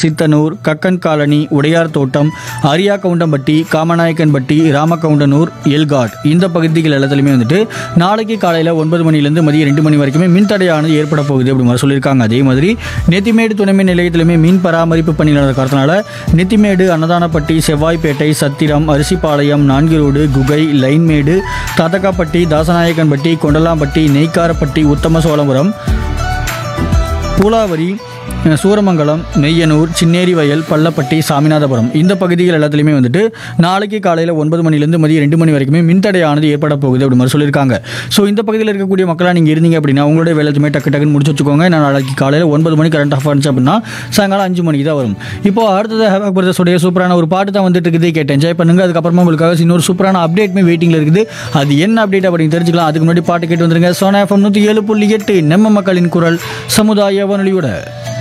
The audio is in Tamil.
சித்தனூர் கக்கன் காலனி உடையார் தோட்டம் அரியாக்கவுண்டம்பட்டி காமநாயக்கன்பட்டி ராமக்கவுண்டனூர் எல்காட் இந்த பகுதிகள் எல்லாத்துலேயுமே வந்துட்டு நாளைக்கு காலையில் ஒன்பது மணிலேருந்து மதியம் ரெண்டு மணி வரைக்குமே மின்தடையானது ஏற்பட போகுது அப்படி மாதிரி சொல்லியிருக்காங்க அதே மாதிரி நெத்திமேடு துணைமின் நிலையத்திலுமே மீன் பராமரிப்பு பணி நடந்த காரணத்தினால நெத்திமேடு அன்னதானப்பட்டி செவ்வாய்ப்பேட்டை சத்திரம் அரிசிப்பாளையம் நான்கிரோடு குகை லைன்மேடு தாத்தக்காப்பட்டி தாசநாயக்கன்பட்டி கொண்டலாம்பட்டி நெய்க்காரப்பட்டி உத்தம சோழபுரம் பூலாவரி அஹ், சூரமங்கலம் நெய்யனூர் சின்னேரி வயல் பள்ளப்பட்டி சாமிநாதபுரம் இந்த பகுதிகள் எல்லாத்துலேயுமே வந்துட்டு நாளைக்கு காலையில் ஒன்பது மணிலேருந்து மதியம் ரெண்டு மணி வரைக்குமே மின்தடையானது ஏற்பட போகுது அப்படி மாதிரி சொல்லியிருக்காங்க ஸோ இந்த பகுதியில் இருக்கக்கூடிய மக்களாக நீங்கள் இருந்தீங்க அப்படின்னா உங்களுடைய வேலை எதுவுமே டக்கு டக்குன்னு முடிச்சு வச்சுக்கோங்க நான் நாளைக்கு காலையில் ஒன்பது மணி கரண்ட் ஆஃப் ஆனிச்சு அப்படின்னா சாயங்காலம் அஞ்சு மணிக்கு தான் வரும் இப்போ அடுத்தது ஹேவாக் பிரதர்ஸோடைய சூப்பரான ஒரு பாட்டு தான் வந்துட்டு இருக்குது கேட்டு என்ஜாய் பண்ணுங்க அதுக்கப்புறமா உங்களுக்காக இன்னொரு சூப்பரான அப்டேட்மே வெயிட்டிங்கில் இருக்குது அது என்ன அப்டேட் அப்படின்னு தெரிஞ்சுக்கலாம் அதுக்கு முன்னாடி பாட்டு கேட்டு வந்துருங்க சோனா எஃப்எம் நூற்றி ஏழு புள்ளி எட்டு நம்ம மக்களின் குரல் சமுதாய வானொலியோட